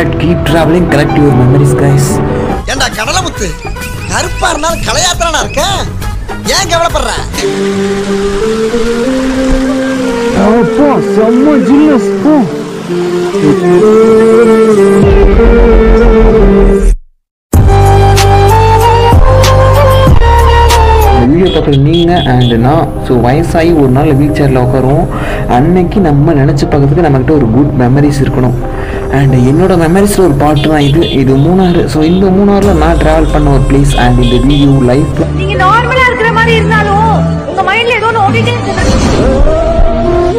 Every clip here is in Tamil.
But keep travelling collect your memories guys ஏண்டா கடலமுத்து கருப்பா இருந்தாலும் கலையாத்திரனா இருக்க ஏன் கவலைப்படுற அப்பா செம்ம ஜில்லஸ் போ வீடியோ பார்க்குற நீங்கள் அண்ட் நான் ஸோ வயசாகி ஒரு நாள் வீல் சேரில் உட்காருவோம் அன்னைக்கு நம்ம நினச்சி பார்க்கறதுக்கு நம்மக்கிட்ட ஒரு குட் மெமரிஸ் இருக்கணும் அண்ட் என்னோட மெமரிஸில் ஒரு பாட்டு தான் இது இது மூணாறு ஸோ இந்த மூணாறில் நான் ட்ராவல் பண்ண ஒரு பிளேஸ் அண்ட் இந்த வீடியோ லைஃப்பில் நீங்க நார்மலா இருக்கிற மாதிரி இருந்தாலும் உங்க மைண்ட்ல ஏதோ ஒண்ணு ஓடிட்டே இருக்கு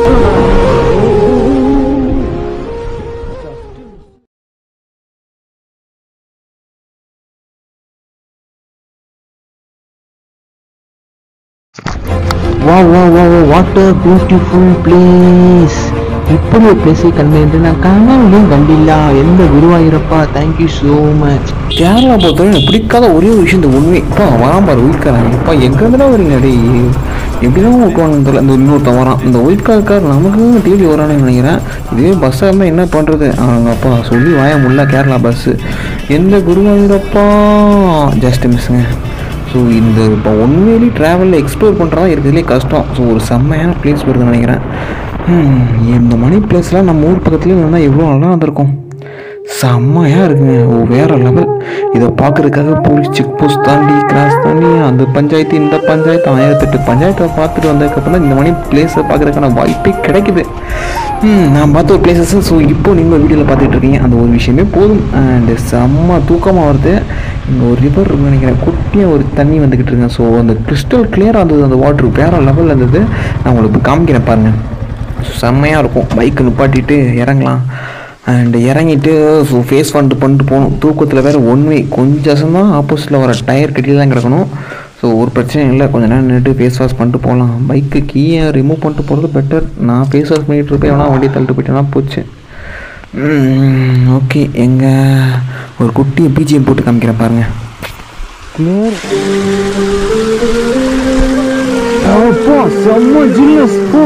வா வா வா வாட் அ பியூட்டிஃபுல் பிளேஸ் இப்படி ஒரு பிளேஸை கண்டு நான் கனவுலையும் கண்டில்ல எந்த குருவாயூரப்பா தேங்க்யூ ஸோ மச் கேரளா பொறுத்தவரை எனக்கு பிடிக்காத ஒரே ஒரு விஷயம் இந்த உண்மை இப்போ வரான் பாரு ஒயிட் காரன் இப்போ எங்கேருந்துடா வரீங்க டே எப்படிதான் விட்டுவாங்க தெரியல இந்த இன்னொருத்தன் வரான் இந்த ஒயிட் கார் கார் நமக்கு தேடி வரான்னு நினைக்கிறேன் இதே பஸ்ஸாக இருந்தால் என்ன பண்ணுறது அவங்க அப்பா சொல்லி வாய முடியல கேரளா பஸ்ஸு எந்த குருவாயூரப்பா ஜஸ்ட் மிஸ்ஸுங்க ஸோ இந்த இப்போ உண்மையிலேயே ட்ராவலில் எக்ஸ்ப்ளோர் பண்ணுறதா இருக்கிறதுலே கஷ்டம் ஸோ ஒரு செம்மையான பிளேஸ் வருதுன்னு நினைக்கிறேன் ஹம், இந்த மணி பிளேஸ்லாம் நம்ம ஊர் பக்கத்துலேயே இருந்தால் எவ்வளோ நல்லா இருந்திருக்கும் செம்மையாக இருக்குங்க ஓ வேறு லெவல் இதை பார்க்குறதுக்காக போலீஸ் செக் போஸ்ட் தாண்டி கிராஸ் தாண்டி அந்த பஞ்சாயத்து இந்த பஞ்சாயத்து ஆயிரத்தெட்டு பஞ்சாயத்தை பார்த்துட்டு வந்ததுக்கப்புறம் தான் இந்த மணி பிளேஸை பார்க்குறதுக்கான வாய்ப்பே கிடைக்குது ம், நான் பார்த்த ஒரு பிளேசஸ் ஸோ இப்போ நீங்கள் வீடியோவில் பார்த்துட்டு இருக்கீங்க அந்த ஒரு விஷயமே போதும் அண்டு செம்ம தூக்கமாக வருது இங்கே ஒரு ரிவர் இருக்குன்னு நினைக்கிறேன் குட்டியாக ஒரு தண்ணி வந்துக்கிட்டு இருக்கேன் ஸோ அந்த கிறிஸ்டல் கிளியராக இருந்தது அந்த வாட்ரு வேறு லெவலில் இருந்தது நான் உங்களுக்கு காமிக்கிறேன் பாருங்கள் செம்மையாக இருக்கும் பைக்கு நிப்பாட்டிட்டு இறங்கலாம் அண்ட் இறங்கிட்டு ஸோ ஃபேஸ் பண்ணிட்டு பண்ணிட்டு போகணும் தூக்கத்தில் வேறு ஒன்வே கொஞ்சம் தான் ஆப்போசிட்டில் வர டயர் கட்டி தான் கிடக்கணும் ஸோ ஒரு பிரச்சனையும் இல்லை கொஞ்ச நேரம் நின்றுட்டு ஃபேஸ் வாஷ் பண்ணிட்டு போகலாம் பைக்கு கீயை ரிமூவ் பண்ணிட்டு போகிறது பெட்டர் நான் ஃபேஸ் வாஷ் பண்ணிகிட்டு இருப்பேன் எவனா வண்டி தள்ளிட்டு போயிட்டேன்னா போச்சு ஓகே எங்கள் ஒரு குட்டி பிஜிஎம் போட்டு காமிக்கிறேன் பாருங்க அப்பா செம்ம ஜில்லஸ் போ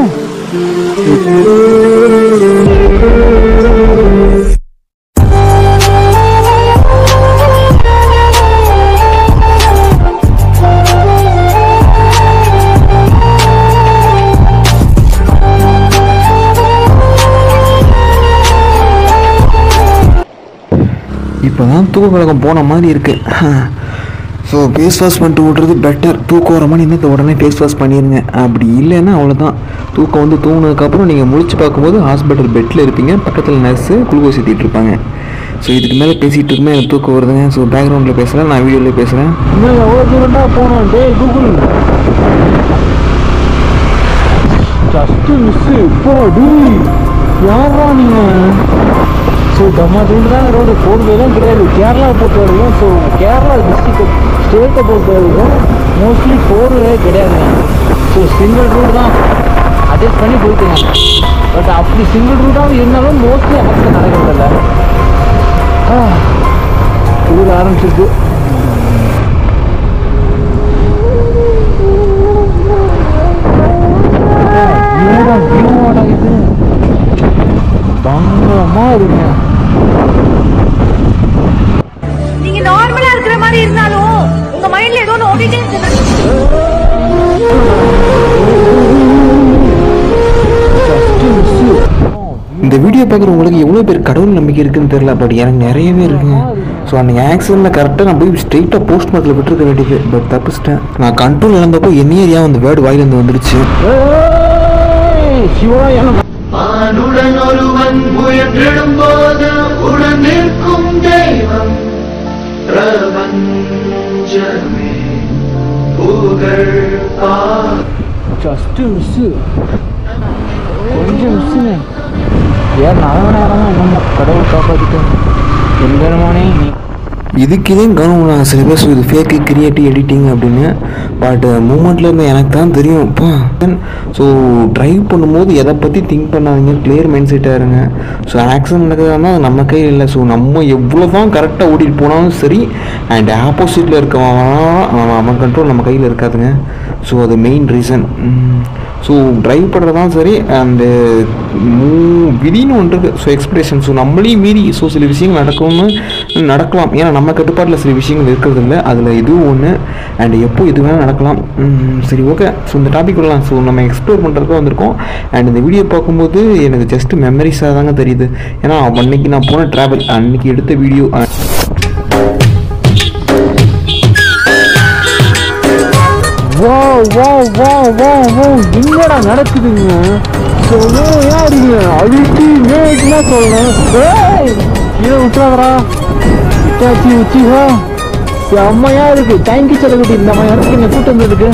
இப்போ தான் தூக்க கழகம் போன மாதிரி இருக்கு ஸோ ஃபேஸ் வாஷ் பண்ணிட்டு விட்றது பெட்டர் தூக்கம் வர மாதிரி இருந்தால் உடனே ஃபேஸ் வாஷ் பண்ணிடுங்க அப்படி இல்லைன்னா அவ்வளோதான் தூக்கம் வந்து தூங்கினதுக்கப்புறம் நீங்கள் முழிச்சு பார்க்கும்போது ஹாஸ்பிட்டல் பெட்டில் இருப்பீங்க பக்கத்தில் நர்ஸு குளுக்கோஸ் ஏற்றிட்டு இருப்பாங்க ஸோ இதுக்கு மேலே பேசிகிட்டு இருக்குமே எனக்கு தூக்கம் வருதுங்க ஸோ பேக்ரவுண்டில் பேசுகிறேன் நான் வீடியோவில் பேசுகிறேன் இன்னும் எவ்வளோ தூரம்டா போனோம் டே கூகுள் ஜஸ்ட்டு மிஸ்ஸு இப்போ டி யாரா நீங்கள் ஸோ நம்ம ரெண்டு தான் ரோடு ஃபோர் வேலாம் கிடையாது கேரளா பொறுத்த வரைக்கும் ஸோ கேரளா டிஸ்ட்ரிக்ட் ஸ்டேட்டை பொறுத்த வரைக்கும் மோஸ்ட்லி ஃபோர் வே கிடையாதுங்க ஸோ சிங்கிள் ரூட் தான் அட்ஜஸ்ட் பண்ணி போயிட்டுங்க பட் அப்படி சிங்கிள் ரூட்டாக இருந்தாலும் மோஸ்ட்லி எனக்கு நடக்கிறதில்ல ஊர் ஆரம்பிச்சிருக்கு வியூவோட இது பயங்கரமா இருக்குங்க நீங்க நார்மலா இருக்கிற மாதிரி இருந்தாலும் உங்க மைண்ட்ல ஏதோ ஒண்ணு ஓடிட்டே இருக்கு இந்த வீடியோ பார்க்குற உங்களுக்கு எவ்வளோ பேர் கடவுள் நம்பிக்கை இருக்குன்னு தெரியல பட் எனக்கு நிறையவே இருக்குங்க ஸோ அன்றைக்கி ஆக்சிடெண்ட்டில் கரெக்டாக நான் போய் ஸ்ட்ரெயிட்டாக போஸ்ட் மார்க்கில் விட்டுருக்க வேண்டியது பட் தப்பிச்சிட்டேன் நான் கண்ட்ரோல் இழந்தப்போ என்னையே அறியாம அந்த வேர்டு வாயிலேருந்து வந்துடுச்சு ஆணுடன் ஒருவன் முயன்றிடும்போது உடன் நிற்கும் தெய்வம் பிரபஞ்சமே புகழ் பா ஜஸ்ட்டு மிஸ்ஸு கொஞ்சம் மிஸ்ஸுங்க ஏன் நல்ல நேரம் என்னமோ கடவுள் காப்பாற்றிட்டேன் எங்கனமானே நீ இதுக்கு இதே கவனம் சில பேர் இது ஃபேக்கு கிரியேட்டிவ் எடிட்டிங் அப்படின்னு பட் மூமெண்ட்டில் இருந்த எனக்கு தான் தெரியும் இப்போ ஸோ ட்ரைவ் பண்ணும்போது எதை பற்றி திங்க் பண்ணாதீங்க கிளியர் மைண்ட் செட்டாக இருங்க ஸோ ஆக்சிடென்ட் நடக்குதுன்னா அது நம்ம கையில் இல்லை ஸோ நம்ம எவ்வளோ தான் கரெக்டாக ஓட்டிட்டு போனாலும் சரி அண்ட் ஆப்போசிட்டில் இருக்கவன் அவன் அவன் கண்ட்ரோல் நம்ம கையில் இருக்காதுங்க ஸோ அது மெயின் ரீசன் ஸோ ட்ரைவ் பண்ணுறதான் சரி அண்டு விதின்னு ஒன்று இருக்குது ஸோ எக்ஸ்பிரேஷன் ஸோ நம்மளையும் மீறி ஸோ சில விஷயங்கள் நடக்கும்னு நடக்கலாம் ஏன்னா நம்ம கட்டுப்பாட்டில் சில விஷயங்கள் இருக்கிறது இல்லை அதில் இதுவும் ஒன்று அண்ட் எப்போ எது வேணால் நடக்கலாம் உம், சரி ஓகே ஸோ இந்த டாபிக் வரலாம் ஸோ நம்ம எக்ஸ்ப்ளோர் பண்ணுறதுக்கு வந்திருக்கோம் அண்ட் இந்த வீடியோ பார்க்கும்போது எனக்கு ஜஸ்ட் மெமரிஸாக தாங்க தெரியுது ஏன்னா அன்னைக்கு நான் போன ட்ராவல் அன்னைக்கு எடுத்த வீடியோ வா வா வா வா வா என்னடா நடக்குதுங்க யாருங்க அழுத்தி மேட்லாம் சொல்லணும் ஏய் கீழே விட்டுறாதரா உச்சாச்சி உச்சிஹா செம்மையா இருக்கு தேங்க்யூ செலகுட்டி இந்த மாதிரி இடத்துக்கு என்ன கூட்டம் வந்ததுக்கு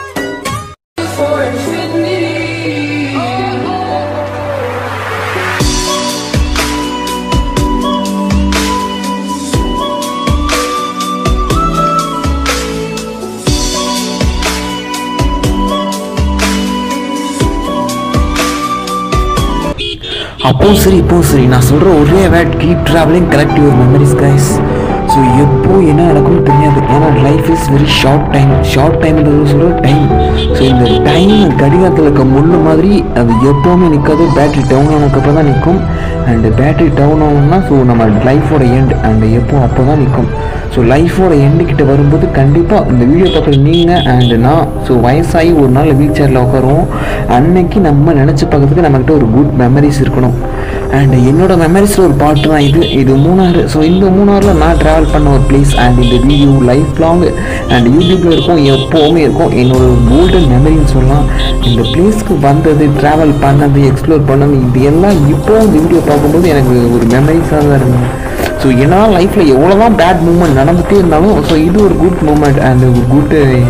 அப்போ சரி இப்போ சரி நான் சொல்கிற ஒரே word keep travelling collect your memories guys so எப்போ என்ன நடக்கும்னு தெரியாது ஏன்னா life is very short time short டைம்ன்றது சொல்கிற டைம் ஸோ இந்த டைம் கடிகாரத்தில் இருக்க முள்ளு மாதிரி அது எப்போவுமே நிற்காது பேட்டரி டவுன் ஆனதுக்கப்புறம் தான் நிற்கும் அண்டு பேட்டரி டவுன் ஆகணும்னா ஸோ நம்ம லைஃபோட எண்ட் அண்ட் எப்போ அப்போ தான் நிற்கும் ஸோ லைஃபோட எண்டு கிட்ட வரும்போது கண்டிப்பாக இந்த வீடியோ பார்க்குற நீங்கள் அண்டு நான் ஸோ வயசாகி ஒரு நாள் வீல் சேரில் உட்காருவோம் அன்னைக்கு நம்ம நினச்சி பார்க்கறதுக்கு நம்மக்கிட்ட ஒரு குட் மெமரிஸ் இருக்கணும் அண்ட் என்னோட மெமரிஸில் ஒரு பாட்டு தான் இது இது மூணாறு ஸோ இந்த மூணாறில் நான் ட்ராவல் பண்ண ஒரு பிளேஸ் அண்ட் இந்த வீடியோ லைஃப் லாங் அண்ட் யூடியூப்பில் இருக்கும் எப்போவுமே இருக்கும் என்னோட கோல்டன் மெமரின்னு சொல்லலாம் இந்த பிளேஸ்க்கு வந்தது ட்ராவல் பண்ணது எக்ஸ்ப்ளோர் பண்ணது இது எல்லாம் இப்போ இந்த வீடியோ பார்க்கும்போது எனக்கு ஒரு மெமரிஸாக தான் இருந்தது ஸோ ஏன்னா லைஃப்பில் எவ்வளோ தான் பேட் மூமெண்ட் நடந்துகிட்டே இருந்தாலும் ஸோ இது ஒரு குட் மூமெண்ட் அண்ட் ஒரு குட்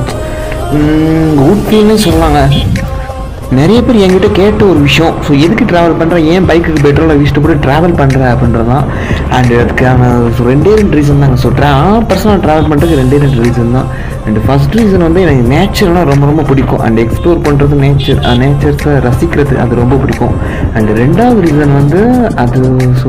குட் ஃபீல்னு சொல்லலாங்க நிறைய பேர் என்கிட்ட கேட்ட ஒரு விஷயம் ஸோ எதுக்கு ட்ராவல் பண்ணுற ஏன் பைக்குக்கு பெட்ரோலை வீசிட்டு போட்டு ட்ராவல் பண்ணுற அப்படின்றது தான் அண்ட் அதுக்கான so ரெண்டே ரெண்டு ரீசன் தாங்க ஸோ ட்ரா பர்சனல் ட்ராவல் பண்ணுறதுக்கு ரெண்டே ரெண்டு ரீசன் தான் அண்ட் ஃபர்ஸ்ட் ரீசன் வந்து எனக்கு நேச்சர்னால் ரொம்ப ரொம்ப பிடிக்கும் அண்ட் எக்ஸ்ப்ளோர் பண்ணுறது நேச்சர் நேச்சர்ஸை ரசிக்கிறது அது ரொம்ப பிடிக்கும் அண்ட் ரெண்டாவது ரீசன் வந்து அது ஸோ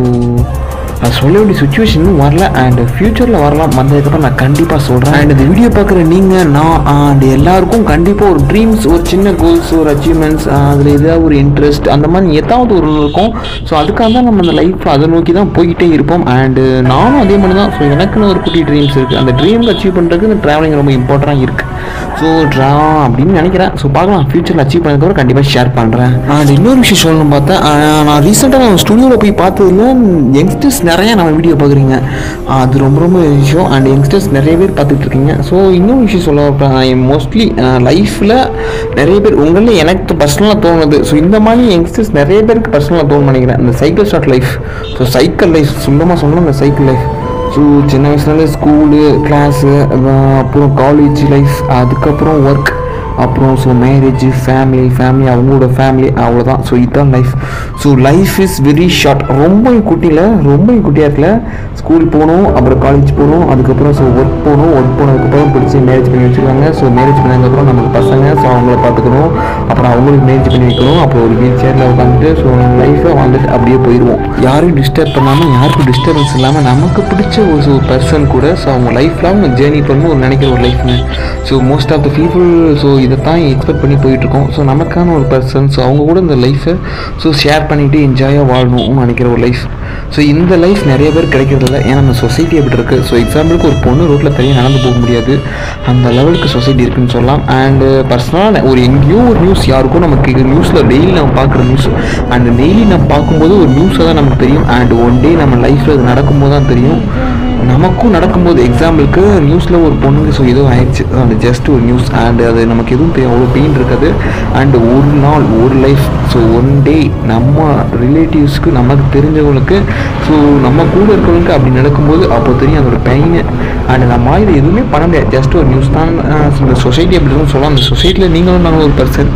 அது சொல்ல வேண்டிய சுச்சுவேஷன் வரல அண்ட் ஃப்யூச்சரில் வரலாம் வந்ததுக்கப்புறம் நான் கண்டிப்பாக சொல்கிறேன் அண்ட் இந்த வீடியோ பார்க்குற நீங்கள் நான் அண்ட் எல்லாருக்கும் கண்டிப்பாக ஒரு ட்ரீம்ஸ் ஒரு சின்ன கோல்ஸ் ஒரு அச்சீவ்மெண்ட்ஸ் அதில் ஏதாவது ஒரு இன்ட்ரெஸ்ட் அந்த மாதிரி ஏதாவது ஒரு இருக்கும் ஸோ அதுக்காக தான் நம்ம அந்த லைஃப் அதை நோக்கி தான் போய்கிட்டே இருப்போம் அண்டு நானும் அதே மாதிரி தான் ஸோ எனக்குன்னு ஒரு குட்டி ட்ரீம்ஸ் இருக்குது அந்த ட்ரீம் அச்சீவ் பண்ணுறதுக்கு இந்த ட்ராவலிங் ரொம்ப இம்பார்ட்டண்டாக இருக்குது ஸோ ட்ரா அப்படின்னு நினைக்கிறேன் ஸோ பார்க்கலாம் ஃப்யூச்சரில் அச்சீவ் பண்ணதுக்கப்புறம் கண்டிப்பாக ஷேர் பண்ணுறேன் அண்ட் இன்னொரு விஷயம் சொல்லணும் பார்த்தேன் ஆஹ் நான் ரீசெண்டாக நான் ஸ்டுடியோவில் போய் பார்த்ததுல யங்ஸ்டர்ஸ் நிறைய நம்ம வீடியோ பார்க்குறீங்க அது ரொம்ப ரொம்ப விஷயம் அண்ட் யங்ஸ்டர்ஸ் நிறைய பேர் பார்த்துட்டு இருக்கீங்க ஸோ இன்னொரு விஷயம் சொல்ல மோஸ்ட்லி லைஃப்பில் நிறைய பேர் உங்களில் எனக்கு பர்சனலாக தோணுது ஸோ இந்த மாதிரி யங்ஸ்டர்ஸ் நிறைய பேருக்கு பர்சனலாக தோணும் நினைக்கிறேன் இந்த cycle start life so cycle life சுத்தமாக சொல்லணும் இந்த சைக்கிள் லைஃப் ஸோ சின்ன வயசுலேருந்து ஸ்கூலு கிளாஸு அப்புறம் காலேஜ் லைஃப் அதுக்கப்புறம் ஒர்க் அப்புறம் ஸோ மேரேஜ் ஃபேமிலி ஃபேமிலி அவங்களோட ஃபேமிலி அவ்வளோதான் ஸோ இதுதான் life so life is very short ரொம்ப குட்டியில் ரொம்ப குட்டியாக இருக்கல ஸ்கூல் போகணும் அப்புறம் காலேஜ் போகணும் அதுக்கப்புறம் ஸோ ஒர்க் போகணும் ஒர்க் போனதுக்கப்புறம் பிடிச்சி மேரேஜ் பண்ணி வச்சுருக்காங்க ஸோ மேரேஜ் பண்ணதுக்கப்புறம் நமக்கு பசங்க ஸோ அவங்கள பார்த்துக்கணும் அப்புறம் அவங்களுக்கு மேரேஜ் பண்ணி வைக்கணும் அப்புறம் ஒரு வீல் சேரில் உட்காந்துட்டு ஸோ நம்ம லைஃப்பை வந்துட்டு அப்படியே போயிடுவோம் யாரையும் டிஸ்டர்ப் பண்ணாமல் யாருக்கும் டிஸ்டர்பன்ஸ் இல்லாமல் நமக்கு பிடிச்ச ஒரு பர்சன் கூட ஸோ அவங்க லைஃப் லாங் ஜேர்னி பண்ணணும் ஒரு நினைக்கிற ஒரு லைஃப்னு so most of the people so இதை தான் எக்ஸ்பெக்ட் பண்ணி போயிட்டுருக்கோம் ஸோ நமக்கான ஒரு பர்சன் ஸோ அவங்க கூட இந்த லைஃப்பை ஸோ ஷேர் பண்ணிவிட்டு என்ஜாயாக வாழணும்னு நினைக்கிற ஒரு லைஃப் ஸோ இந்த லைஃப் நிறைய பேர் கிடைக்கிறதில்ல ஏன்னா நம்ம சொசைட்டி எப்படி இருக்குது ஸோ எக்ஸாம்பிளுக்கு ஒரு பொண்ணு ரோட்டில் தனியாக நடந்து போக முடியாது அந்த லெவலுக்கு சொசைட்டி இருக்குன்னு சொல்லலாம் அண்டு பர்சனலாக ஒரு எங்கேயோ ஒரு நியூஸ் யாருக்கும் நமக்கு நியூஸில் டெய்லி நம்ம பார்க்குற நியூஸ் அண்ட் டெய்லி நம்ம பார்க்கும்போது ஒரு நியூஸாக தான் நமக்கு தெரியும் அண்ட் ஒன் டே நம்ம லைஃப்பில் அது நடக்கும்போது தான் தெரியும் நமக்கும் நடக்கும்போது எக்ஸாம்பிளுக்கு நியூஸில் ஒரு பொண்ணுக்கு ஸோ ஏதோ ஆயிடுச்சு அந்த ஜஸ்ட் ஒரு நியூஸ் அண்ட் அது நமக்கு எதுவும் தெரியும் அவ்வளோ பெயின் இருக்காது அண்ட் ஒரு நாள் ஒரு லைஃப் ஸோ ஒன் டே நம்ம ரிலேட்டிவ்ஸ்க்கு நமக்கு தெரிஞ்சவங்களுக்கு ஸோ நம்ம கூட இருக்கிறவங்களுக்கு அப்படி நடக்கும்போது அப்போ தெரியும் அதோட பெயின் அண்ட் நம்ம இது எதுவுமே பண்ண முடியாது ஜஸ்ட் ஒரு நியூஸ் தான் அஹ் இந்த சொசைட்டி அப்படி இருக்குன்னு சொல்லலாம் அந்த சொசைட்டியில் நீங்களும் நாங்களும் ஒரு பர்சன்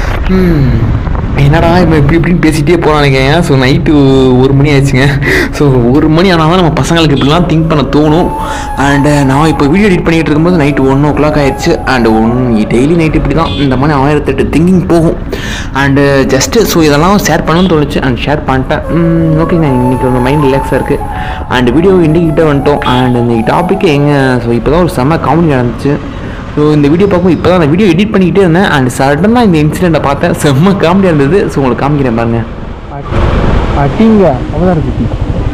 என்னடா இப்போ இப்படி இப்படின்னு பேசிகிட்டே போகிறானுங்க ஸோ நைட்டு ஒரு மணி ஆயிடுச்சுங்க ஸோ ஒரு மணி ஆனால் தான் நம்ம பசங்களுக்கு இப்படிலாம் திங்க் பண்ண தோணும் அண்டு நான் இப்போ வீடியோ எடிட் பண்ணிகிட்டு இருக்கும்போது நைட்டு ஒன் ஓ கிளாக் ஆயிடுச்சு அண்ட் ஒன் டெய்லி நைட் இப்படி தான் இந்த மாதிரி ஆயிரத்தெட்டு திங்கிங் போகும் அண்டு ஜஸ்ட்டு ஸோ இதெல்லாம் ஷேர் பண்ணணும்னு தோணுச்சு அண்ட் ஷேர் பண்ணிட்டேன் ஓகேங்க இன்றைக்கி உங்கள் மைண்ட் ரிலாக்ஸாக இருக்குது அண்ட் வீடியோ இண்டிகிட்ட வந்துட்டோம் அண்ட் இந்த டாப்பிக்கு எங்கே ஸோ இப்போ தான் ஒரு செம்ம காமெடி நடந்துச்சு ஸோ இந்த வீடியோ பார்க்கும்போது இப்போ தான் அந்த வீடியோ எடிட் பண்ணிக்கிட்டே இருந்தேன் அண்ட் சடனாக இந்த இன்சிடெண்ட்டை பார்த்தேன் செம்ம காமெடியாக இருந்தது ஸோ உங்களுக்கு காமிக்கிறேன் பாருங்க அட்டிங்க அவ்வளோதான் இருக்கு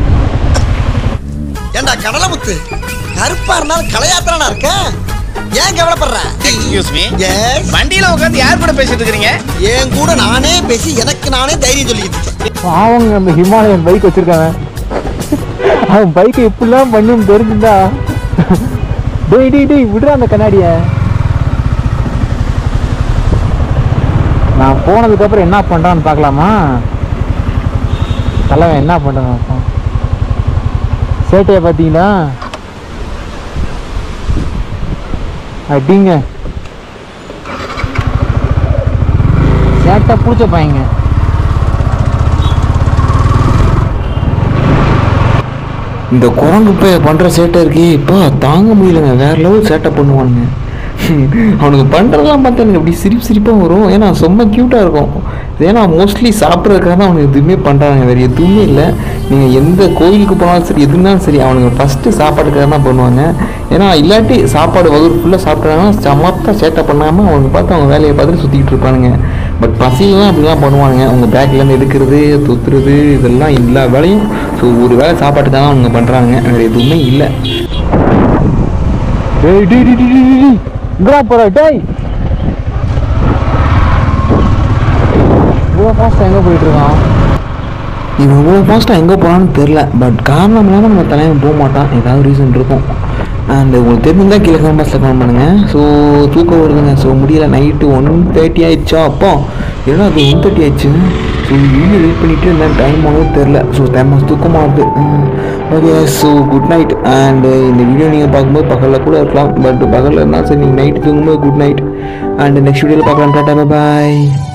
ஏண்டா கடலமுத்து கருப்பா இருந்தாலும் கலையாத்திரனா இருக்க ஏன் கவலைப்படுற எக்ஸ்கியூஸ் மீ Yes. வண்டியில உட்காந்து யார் கூட பேசிட்டு இருக்கீங்க என் கூட நானே பேசி எனக்கு நானே தைரியம் சொல்லிக்கிட்டு இருக்கேன் அவங்க நம்ம ஹிமாலயன் பைக் வச்சிருக்காங்க அவன் பைக்கை எப்படிலாம் பண்ணுன்னு தெரிஞ்சுதா டேய் டேய் டேய் விடுறா அந்த கண்ணாடிய நான் போனதுக்கு அப்புறம் என்ன பண்றான்னு பார்க்கலாமா தலைவன் என்ன பண்றான் பார்ப்போம். சேட்டையை பார்த்தீங்களா அடிங்க சேட்டை பிடிச்ச பையங்க இந்த குரங்கு போய் பண்ணுற சேட்டை இருக்கே இப்போ தாங்க முடியலங்க வேற லெவல் சேட்டை பண்ணுவானுங்க அவனுக்கு பண்ணுறதெல்லாம் பார்த்தா எனக்கு அப்படி சிரிப்பு சிரிப்பாக வரும் ஏன்னா செம்ம க்யூட்டாக இருக்கும் ஏன்னா மோஸ்ட்லி சாப்பிட்றதுக்காக தான் அவனுக்கு எதுவுமே பண்ணுறாங்க வேறு எதுவுமே இல்லை நீங்கள் எந்த கோயிலுக்கு போனாலும் சரி எதுனாலும் சரி அவனுங்க ஃபஸ்ட்டு சாப்பாட்டுக்காக தான் பண்ணுவாங்க ஏன்னா இல்லாட்டி சாப்பாடு வகுறு ஃபுல்லாக சாப்பிட்றாங்கன்னா சமத்தாக சேட்டை பண்ணாமல் அவங்க பார்த்து அவங்க வேலையை பார்த்துட்டு சுற்றிக்கிட்டு இருப்பானுங்க பட் பசிலாம் அப்படிலாம் பண்ணுவானுங்க அவங்க பேக்லேருந்து எடுக்கிறது துத்துறது இதெல்லாம் எல்லா வேலையும் ஸோ ஒரு வேலை சாப்பாட்டுக்காக தான் அவங்க பண்ணுறாங்க வேறு எதுவுமே இல்லை டேய் டேய் டேய் டேய் டேய் இங்கடா போற டேய் இவ்வளோ ஃபாஸ்ட்டாக எங்கே போயிட்டு இருக்கான் இவன் இவ்வளோ ஃபாஸ்ட்டாக எங்கே போகிறான்னு தெரில பட் காரணம் இல்லாமல் நம்ம தலைவன் போக மாட்டான் ஏதாவது ரீசன் இருக்கும் அண்ட் உங்களுக்கு தெரிஞ்சிருந்தா கீழே கமெண்ட்ஸில் கமெண்ட் பண்ணுங்கள் ஸோ தூக்கம் வருதுங்க ஸோ முடியல நைட்டு ஒன் தேர்ட்டி ஆயிடுச்சா அப்போ ஏன்னா அது ஒன் தேர்ட்டி ஆயிடுச்சு ஸோ வீடியோ வெயிட் பண்ணிட்டு இருந்தேன் டைம் ஆனது தெரில ஸோ டைம் தூக்கமாக வருது okay so good night and இந்த வீடியோ நீங்கள் பார்க்கும்போது பகலில் கூட இருக்கலாம் பட் பகலில் இருந்தால் சரி நீங்கள் நைட் தூங்கும்போது குட் நைட் அண்ட் நெக்ஸ்ட் வீடியோவில் பார்க்கலாம் டாட்டா பாய்